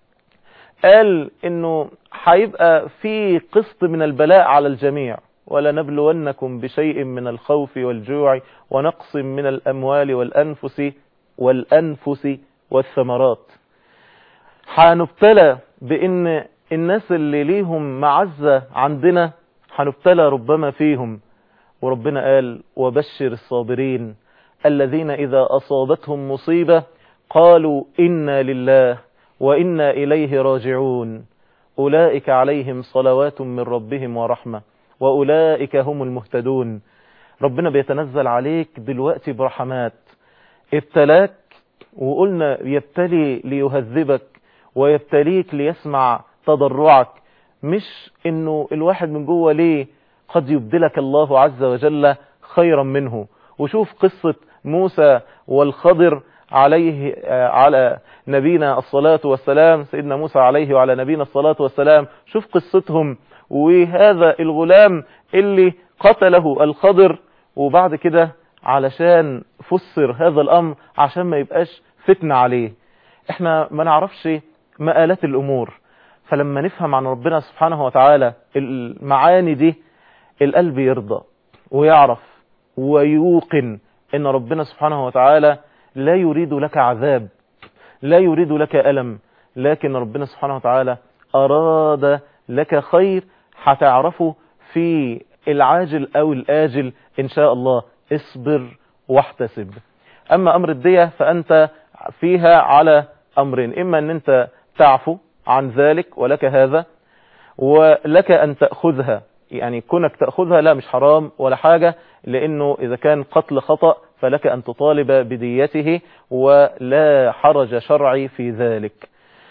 Speaker 2: قال انه هيبقى في قسط من البلاء على الجميع ولنبلونكم بشيء من الخوف والجوع ونقص من الأموال والأنفس والأنفس والثمرات هنبتلى بأن الناس اللي ليهم معزة عندنا هنبتلى ربما فيهم وربنا قال وبشر الصابرين الذين إذا أصابتهم مصيبة قالوا إنا لله وإنا إليه راجعون أولئك عليهم صلوات من ربهم ورحمة وأولئك هم المهتدون ربنا بيتنزل عليك دلوقتي برحمات ابتلاك وقلنا يبتلي ليهذبك ويبتليك ليسمع تضرعك مش انه الواحد من جوه ليه قد يبدلك الله عز وجل خيرا منه وشوف قصة موسى والخضر عليه على نبينا الصلاة والسلام سيدنا موسى عليه وعلى نبينا الصلاة والسلام شوف قصتهم وهذا الغلام اللي قتله الخضر وبعد كده علشان فسر هذا الأمر عشان ما يبقاش فتنة عليه احنا ما نعرفش مآلات الأمور فلما نفهم عن ربنا سبحانه وتعالى المعاني دي القلب يرضى ويعرف ويوقن ان ربنا سبحانه وتعالى لا يريد لك عذاب لا يريد لك ألم لكن ربنا سبحانه وتعالى أراد لك خير هتعرفه في العاجل أو الآجل إن شاء الله اصبر واحتسب أما أمر الدية فأنت فيها على أمرين إما أن أنت تعفو عن ذلك ولك هذا ولك أن تأخذها يعني كونك تأخذها لا مش حرام ولا حاجة لأنه إذا كان قتل خطأ فلك أن تطالب بديته ولا حرج شرعي في ذلك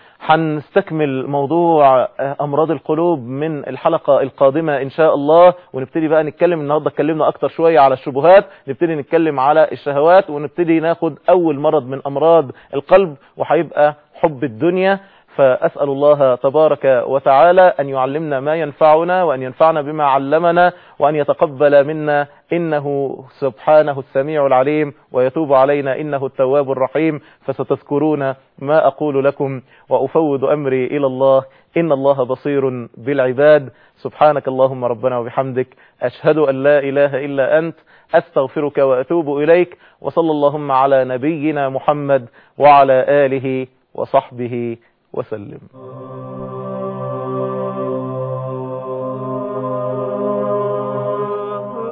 Speaker 2: هنستكمل موضوع أمراض القلوب من الحلقة القادمة إن شاء الله ونبتدي بقى نتكلم النهاردة اتكلمنا أكتر شوية على الشبهات نبتدي نتكلم على الشهوات ونبتدي ناخد أول مرض من أمراض القلب وهيبقى حب الدنيا فأسأل الله تبارك وتعالى أن يعلمنا ما ينفعنا وأن ينفعنا بما علمنا وأن يتقبل منا إنه سبحانه السميع العليم ويتوب علينا إنه التواب الرحيم فستذكرون ما أقول لكم وأفوض أمري إلى الله إن الله بصير بالعباد سبحانك اللهم ربنا وبحمدك أشهد أن لا إله إلا أنت أستغفرك وأتوب إليك وصلى اللهم على نبينا محمد وعلى آله وصحبه وسلم